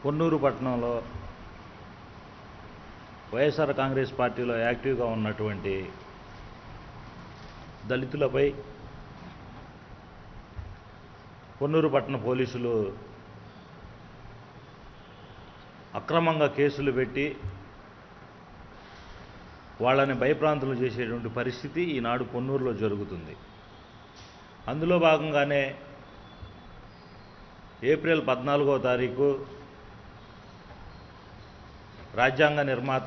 పొన్నూరు పట్టణంలో వైఎస్ఆర్ కాంగ్రెస్ పార్టీలో యాక్టివ్గా ఉన్నటువంటి దళితులపై పొన్నూరు పట్టణ పోలీసులు అక్రమంగా కేసులు పెట్టి వాళ్ళని భయప్రాంతులు చేసేటువంటి పరిస్థితి ఈనాడు పొన్నూరులో జరుగుతుంది అందులో భాగంగానే ఏప్రిల్ పద్నాలుగో తారీఖు రాజ్యాంగ నిర్మాత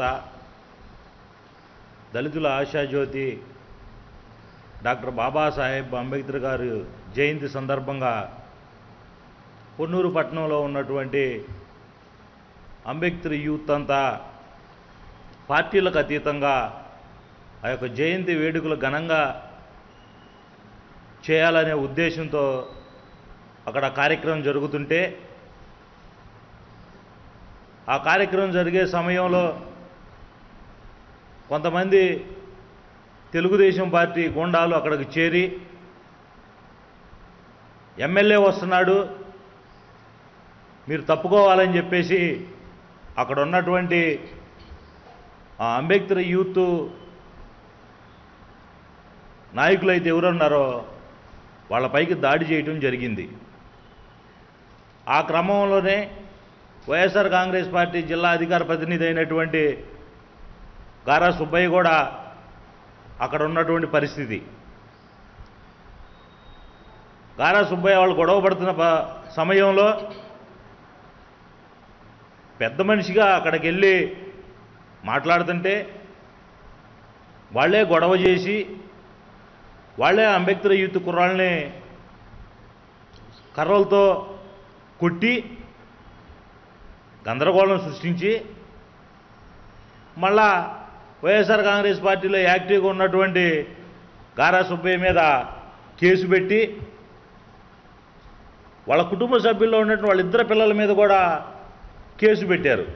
దళితుల ఆశాజ్యోతి డాక్టర్ బాబాసాహెబ్ అంబేద్కర్ గారు జయంతి సందర్భంగా పొన్నూరు పట్టణంలో ఉన్నటువంటి అంబేద్కర్ యూత్ అంతా పార్టీలకు అతీతంగా ఆ యొక్క జయంతి వేడుకలు ఘనంగా చేయాలనే ఉద్దేశంతో అక్కడ కార్యక్రమం జరుగుతుంటే ఆ కార్యక్రమం జరిగే సమయంలో కొంతమంది తెలుగుదేశం పార్టీ గుండాలు అక్కడికి చేరి ఎమ్మెల్యే వస్తున్నాడు మీరు తప్పుకోవాలని చెప్పేసి అక్కడ ఉన్నటువంటి ఆ అంబేద్కర్ యూత్ నాయకులైతే ఎవరున్నారో వాళ్ళపైకి దాడి చేయటం జరిగింది ఆ క్రమంలోనే వైఎస్ఆర్ కాంగ్రెస్ పార్టీ జిల్లా అధికార ప్రతినిధి అయినటువంటి గారా సుబ్బయ్య కూడా అక్కడ ఉన్నటువంటి పరిస్థితి గారా సుబ్బయ్య వాళ్ళు గొడవ పడుతున్న ప- సమయంలో పెద్ద మనిషిగా అక్కడికి వెళ్ళి మాట్లాడుతుంటే వాళ్ళే గొడవ చేసి వాళ్ళే అంబేద్కర్ యూత్ కుర్రాళ్ళని కర్రలతో కొట్టి గందరగోళం సృష్టించి మళ్ళా వైఎస్ఆర్ కాంగ్రెస్ పార్టీలో యాక్టివ్గా ఉన్నటువంటి గారా సుబ్బయ్య మీద కేసు పెట్టి వాళ్ళ కుటుంబ సభ్యుల్లో ఉన్నటువంటి వాళ్ళిద్దరు పిల్లల మీద కూడా కేసు పెట్టారు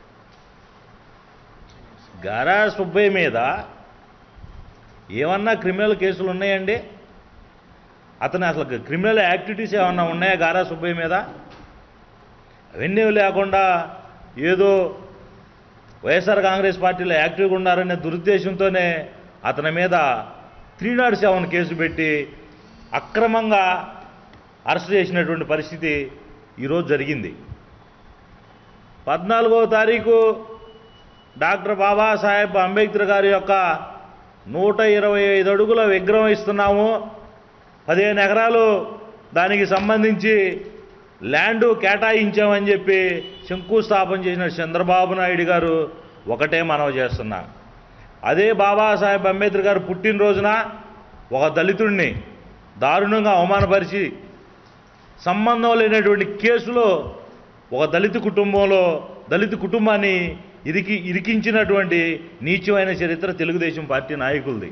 గారా సుబ్బయ్య మీద ఏమన్నా క్రిమినల్ కేసులు ఉన్నాయండి అతను అసలు క్రిమినల్ యాక్టివిటీస్ ఏమన్నా ఉన్నాయా గారా సుబ్బయ్య మీద అవన్నీ లేకుండా ఏదో వైఎస్ఆర్ కాంగ్రెస్ పార్టీలో యాక్టివ్గా ఉన్నారనే దురుద్దేశంతోనే అతని మీద త్రీ నాట్ సెవెన్ కేసు పెట్టి అక్రమంగా అరెస్ట్ చేసినటువంటి పరిస్థితి ఈరోజు జరిగింది పద్నాలుగో తారీఖు డాక్టర్ బాబాసాహెబ్ అంబేద్కర్ గారి యొక్క నూట ఇరవై ఐదు అడుగుల విగ్రహం ఇస్తున్నాము పదిహేను ఎకరాలు దానికి సంబంధించి ల్యాండ్ కేటాయించామని చెప్పి శంకుస్థాపన చేసిన చంద్రబాబు నాయుడు గారు ఒకటే మనవి చేస్తున్నా అదే బాబాసాహెబ్ అంబేద్కర్ గారు పుట్టినరోజున ఒక దళితుడిని దారుణంగా అవమానపరిచి సంబంధం లేనటువంటి కేసులో ఒక దళిత కుటుంబంలో దళిత కుటుంబాన్ని ఇరికి ఇరికించినటువంటి నీచమైన చరిత్ర తెలుగుదేశం పార్టీ నాయకులది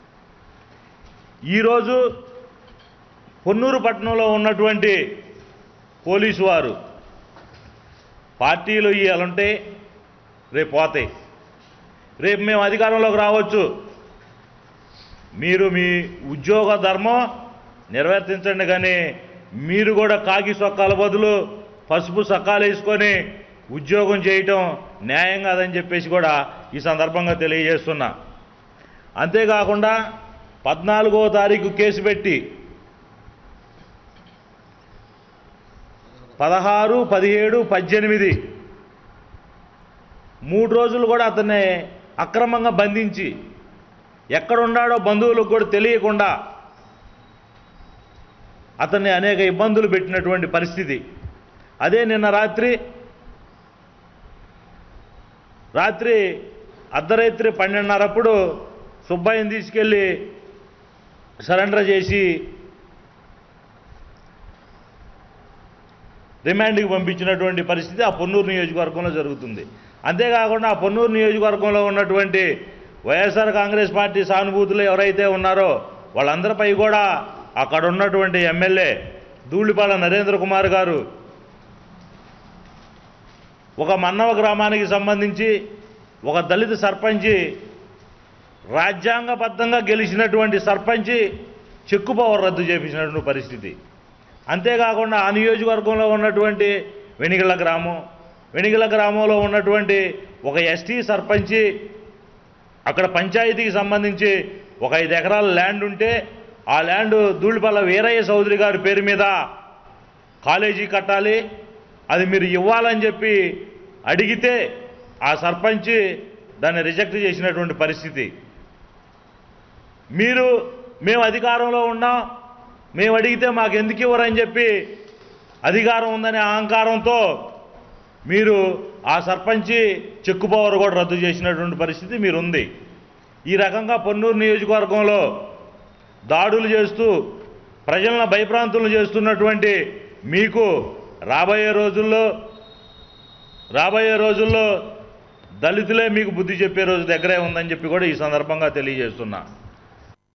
ఈరోజు పొన్నూరు పట్టణంలో ఉన్నటువంటి పోలీసు వారు పార్టీలు ఇవ్వాలంటే రేపు పోతాయి రేపు మేము అధికారంలోకి రావచ్చు మీరు మీ ఉద్యోగ ధర్మం నిర్వర్తించండి కానీ మీరు కూడా కాకి సొక్కాల బదులు పసుపు సొక్కాలు వేసుకొని ఉద్యోగం చేయటం న్యాయం కాదని చెప్పేసి కూడా ఈ సందర్భంగా తెలియజేస్తున్నా అంతేకాకుండా పద్నాలుగో తారీఖు కేసు పెట్టి పదహారు పదిహేడు పద్దెనిమిది మూడు రోజులు కూడా అతన్ని అక్రమంగా బంధించి ఎక్కడున్నాడో బంధువులకు కూడా తెలియకుండా అతన్ని అనేక ఇబ్బందులు పెట్టినటువంటి పరిస్థితి అదే నిన్న రాత్రి రాత్రి అర్ధరాత్రి పన్నెండున్నరప్పుడు సుబ్బయ్యని తీసుకెళ్ళి సరెండర్ చేసి రిమాండ్కి పంపించినటువంటి పరిస్థితి ఆ పొన్నూరు నియోజకవర్గంలో జరుగుతుంది అంతేకాకుండా ఆ పొన్నూరు నియోజకవర్గంలో ఉన్నటువంటి వైఎస్ఆర్ కాంగ్రెస్ పార్టీ సానుభూతులు ఎవరైతే ఉన్నారో వాళ్ళందరిపై కూడా అక్కడ ఉన్నటువంటి ఎమ్మెల్యే ధూళిపాల నరేంద్ర కుమార్ గారు ఒక మన్నవ గ్రామానికి సంబంధించి ఒక దళిత సర్పంచి రాజ్యాంగబద్ధంగా గెలిచినటువంటి సర్పంచి చెక్కు పవర్ రద్దు చేపించినటువంటి పరిస్థితి అంతేకాకుండా ఆ నియోజకవర్గంలో ఉన్నటువంటి వెనిగళ్ళ గ్రామం వెనిగల గ్రామంలో ఉన్నటువంటి ఒక ఎస్టీ సర్పంచి అక్కడ పంచాయతీకి సంబంధించి ఒక ఐదు ఎకరాల ల్యాండ్ ఉంటే ఆ ల్యాండ్ ధూళిపల్ల వీరయ్య చౌదరి గారి పేరు మీద కాలేజీ కట్టాలి అది మీరు ఇవ్వాలని చెప్పి అడిగితే ఆ సర్పంచ్ దాన్ని రిజెక్ట్ చేసినటువంటి పరిస్థితి మీరు మేము అధికారంలో ఉన్నాం మేము అడిగితే మాకు ఎందుకు ఇవ్వరని చెప్పి అధికారం ఉందనే అహంకారంతో మీరు ఆ సర్పంచి చెక్కు పవర్ కూడా రద్దు చేసినటువంటి పరిస్థితి మీరు ఉంది ఈ రకంగా పొన్నూరు నియోజకవర్గంలో దాడులు చేస్తూ ప్రజలను భయప్రాంతులను చేస్తున్నటువంటి మీకు రాబోయే రోజుల్లో రాబోయే రోజుల్లో దళితులే మీకు బుద్ధి చెప్పే రోజు దగ్గరే ఉందని చెప్పి కూడా ఈ సందర్భంగా తెలియజేస్తున్నా